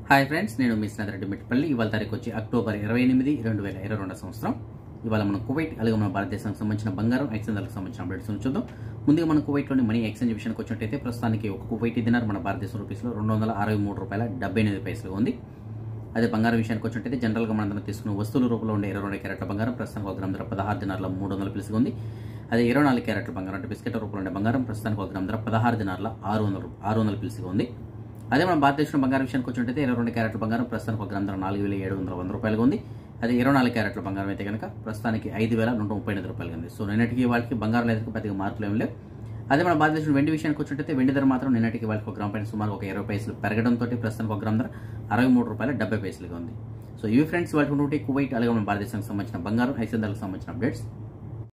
hi friends నేను మీ స్నేహితుడి మిట్పల్లి ఇవాళ తారీఖు వచ్చి అక్టోబర్ ఇరవై ఎనిమిది రెండు వేల ఇరవై రెండో సంవత్సరం ఇవాళ మనం కువైట్ అలాగే మన భారతదేశానికి సంబంధించిన బంగారం ఎక్స్చేంజ్లకు సంబంధించిన అప్డేట్స్ చూద్దాం ముందుగా మనం కువైట్లోని మనీ ఎక్స్చేంజ్ విషయానికి వచ్చినట్టయితే ప్రస్తుతానికి ఒక కువైట్ దినార్ మన భారతదేశం రూపీస్లో రెండు వందల అరవై మూడు రూపాయల డెబ్బై ఎనిమిది పైసలు ఉంది అదే బంగారం విషయానికి వచ్చినట్టయితే జనరల్గా మనందరం తీసుకున్న వస్తువుల రూపంలో ఉండే ఇరవై రెండు క్యారెట్ల బంగారం ప్రస్తుతానికి ఒక గ్రామ ధర పదహారు దినార్ల మూడు వందల పిలుసుగా ఉంది అదే ఇరవై నాలుగు క్యారెట్ల బంగారం అంటే బిస్కెట్ రూపంలో ఉండే బంగారం ప్రస్తుతానికి ఒక గ్రామ ధర పదహారు దినార్ల ఆరు వందల ఆరు వందల పిలుసుగా ఉంది అదే మన భారతదేశంలో బంగారం విషయానికి వచ్చినట్టయితే ఇరవై రెండు క్యారెట్ల బంగారం ప్రస్తుతానికి ఒక గ్రామ ధర నాలుగు వేల ఏడు వందల వంద రూపాయలుగా ఉంది అదే ఇరవై నాలుగు క్యారెట్ల బంగారం అయితే కనుక ప్రస్తుతానికి ఐదు వేల నూట ముప్పై ఎనిమిది రూపాయలుగా ఉంది సో నిన్నటికి వాళ్ళకి బంగారం లేదు పెద్దగా మార్పులు ఏం లేవు అదే మన భారతదేశం వెండి విషయానికి వచ్చినట్టయితే వెండి ధర మాత్రం నిన్నటికి వాళ్ళకి ఒక గ్రామ పైన సుమారు ఒక ఇరవై పైసలు పెరగడంతో ప్రస్తుతానికి ఒక గ్రామ ధర అరవై మూడు రూపాయల డెబ్బై పైసలుగా ఉంది సో ఇవి ఫ్రెండ్స్ వాళ్ళకి కువైట్ అలాగే మన భారతదేశానికి సంబంధించిన బంగారం ఐదు సంబంధించిన అప్డేట్స్